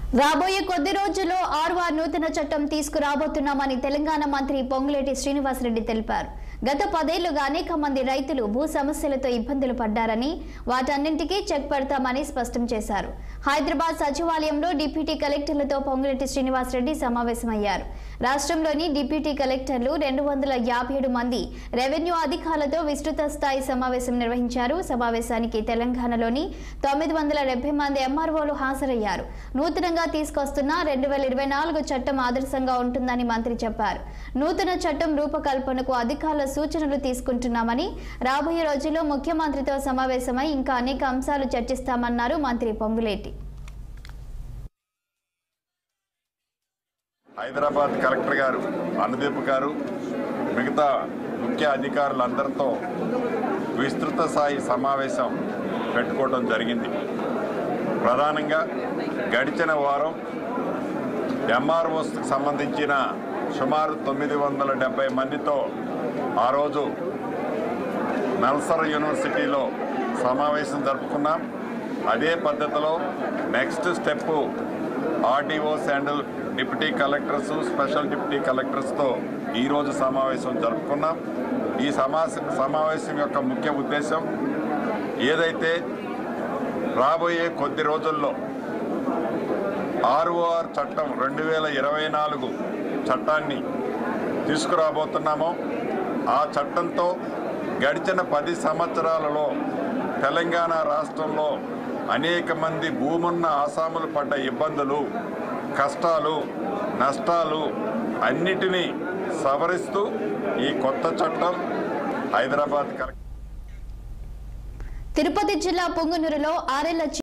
రాబోయే కొద్ది రోజుల్లో ఆర్వార్ నూతన చట్టం తీసుకురాబోతున్నామని తెలంగాణ మంత్రి పొంగులేటి శ్రీనివాసరెడ్డి తెలిపారు గత పదేళ్లుగా అనేక మంది రైతులు భూ సమస్యలతో ఇబ్బందులు పడ్డారని వాటన్నింటికీ చెక్ పెడతామని స్పష్టం చేశారు హైదరాబాద్ సచివాలయంలో డిప్యూటీ కలెక్టర్లతో పొంగులేటి శ్రీనివాసరెడ్డి సమావేశమయ్యారు రాష్ట్రంలోని డిప్యూటీ కలెక్టర్లు రెండు వందల యాభై ఏడు మంది రెవెన్యూ అధికారులతో విస్తృత స్థాయి సమావేశం నిర్వహించారు సమావేశానికి తెలంగాణలోని తొమ్మిది వందల డెబ్బై మంది ఎంఆర్ఓలు హాజరయ్యారు నూతనంగా తీసుకొస్తున్న రెండు వేల ఇరవై నాలుగు చట్టం ఆదర్శంగా ఉంటుందని మంత్రి చెప్పారు నూతన చట్టం రూపకల్పనకు అధికారుల సూచనలు తీసుకుంటున్నామని రాబోయే రోజుల్లో ముఖ్యమంత్రితో సమావేశమై ఇంకా అనేక అంశాలు చర్చిస్తామన్నారు మంత్రి పొంగులేటి హైదరాబాద్ కలెక్టర్ గారు అనుదీప్ గారు మిగతా ముఖ్య అధికారులందరితో విస్తృత స్థాయి సమావేశం పెట్టుకోవడం జరిగింది ప్రధానంగా గడిచిన వారం ఎంఆర్ఓస్కి సంబంధించిన సుమారు తొమ్మిది వందల డెబ్బై మందితో ఆ రోజు నల్సర్ యూనివర్సిటీలో సమావేశం జరుపుకున్నాం అదే పద్ధతిలో next step RDOs and deputy collectors special deputy కలెక్టర్స్తో ఈరోజు సమావేశం జరుపుకున్నాం ఈ సమా సమావేశం యొక్క ముఖ్య ఉద్దేశం ఏదైతే రాబోయే కొద్ది రోజుల్లో ఆర్ఓఆర్ చట్టం రెండు వేల ఇరవై నాలుగు చట్టాన్ని తీసుకురాబోతున్నామో ఆ చట్టంతో గడిచిన పది సంవత్సరాలలో తెలంగాణ రాష్ట్రంలో అనేక మంది భూమున్న ఆసాములు పడ్డ ఇబ్బందులు కష్టాలు నష్టాలు అన్నిటినీ సవరిస్తూ ఈ కొత్త చట్టం హైదరాబాద్ కలెక్టర్ తిరుపతి జిల్లా పొంగునూరులో ఆరేళ్ల